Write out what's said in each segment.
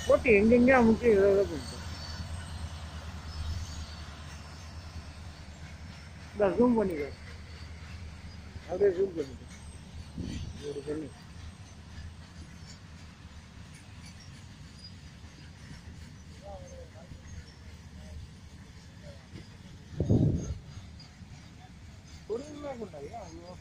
போட்டு எங்கெங்கே அமுக்கி இதை இதை பண்ணிட்டோம் இந்த ஜூம் பண்ணிக்கோ அப்படியே ஜூம் பண்ணிக்கோ ஒரு பண்ணி பொறுமையாக கொண்டாங்க அவ்வளோ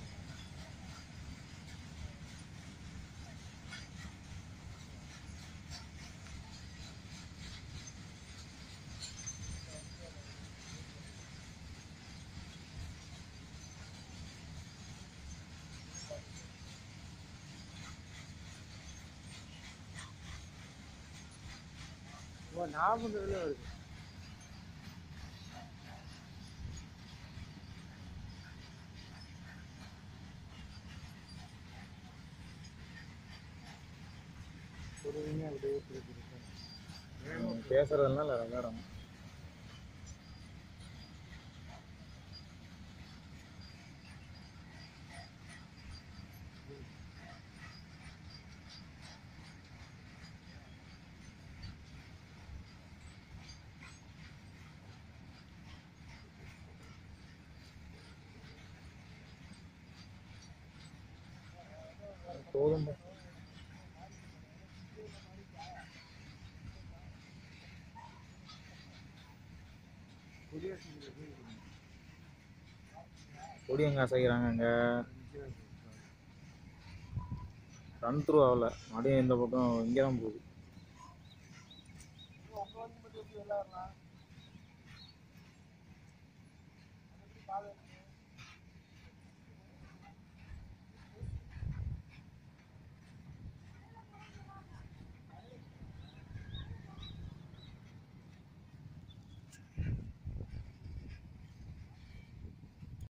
ஓ நான் பண்ணுறதுல வருது பொறுமையாக அப்படியே கொடுத்துருக்கேன் பேசுறதுனால வெங்காடம் போதும் பொடி எங்க அசைக்கிறாங்க அங்க ரன் த்ரூ ஆகல மறுபடியும் இந்த பக்கம் இங்கே தான் போகுது உங்க வந்து மட்டும் எப்படி விளையாடலாம்